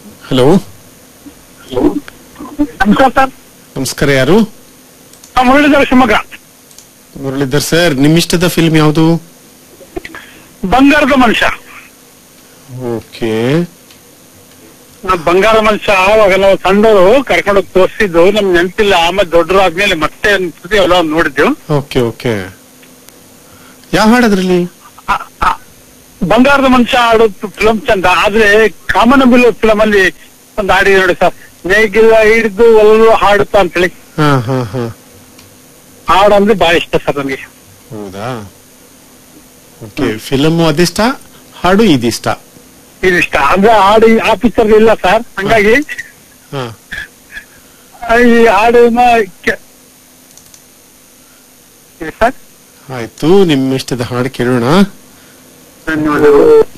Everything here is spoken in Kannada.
ಹಲೋ ನಮಸ್ಕಾರ ಸರ್ ನಮಸ್ಕಾರ ಯಾರು ನಾವು ಮುರಳೀಧರ ಶಿವಮೊಗ್ಗ ಮುರಳೀಧರ್ ಸರ್ ನಿಮ್ಮಿಷ್ಟದ ಫಿಲ್ಮ್ ಯಾವುದು ಬಂಗಾರದ ಮನುಷ್ಯ ಓಕೆ ನಾವು ಬಂಗಾರ ಮನುಷ್ಯ ಆವಾಗ ನಾವು ಸಣ್ಣವರು ಕರ್ಕೊಂಡೋಗಿ ತೋರಿಸಿದ್ದು ನಮ್ಗೆ ನೆನಪಿಲ್ಲ ಆಮೇಲೆ ದೊಡ್ಡರು ಆದ್ಮೇಲೆ ಮತ್ತೆ ಒಂದ್ಸತಿ ಎಲ್ಲ ನೋಡಿದ್ವಿ ಓಕೆ ಓಕೆ ಯಾವ ಹಾಡದ್ರಲ್ಲಿ ಆ- ಆ, ಬಂಗಾರದ ಮನುಷ್ಯ ಹಾಡು ಫಿಲಂ ಚಂದ ಆದ್ರೆ ಕಾಮನಬಿಲ್ ಫಿಲಂ ಅಲ್ಲಿ ಒಂದು ಹಾಡಿದೆ ನೋಡಿ ಸರ್ ನೇಗಿಲ ಹಿಡಿದು ಒಲ್ಲು ಹಾಡುತ್ತಾ ಅಂತೇಳಿ ಹಾ ಹಾ ಹಾ ಹಾಡು ಅಂದ್ರೆ ಬಹಳ ಇಷ್ಟ ಸರ್ ನನಗೆ ಹೌದಾ ಓಕೆ ಫಿಲಮ್ ಅದಿಷ್ಟ ಹಾಡು ಇದಿಷ್ಟ ಇದಿಷ್ಟ ಅಂದ್ರೆ ಹಾಡು ಈ- ಆ ಪಿಕ್ಚರ್ ಇಲ್ಲ ಸರ್ ಹಂಗಾಗಿ ಹಾ ಈ ಹಾಡನ್ನ ಕೆ- ಇದೆ ಸರ್ ಆಯ್ತು ನಿಮ್ಮ ಇಷ್ಟದ ಹಾಡು ಕೇಳೋಣ ಧನ್ಯವಾದಗಳು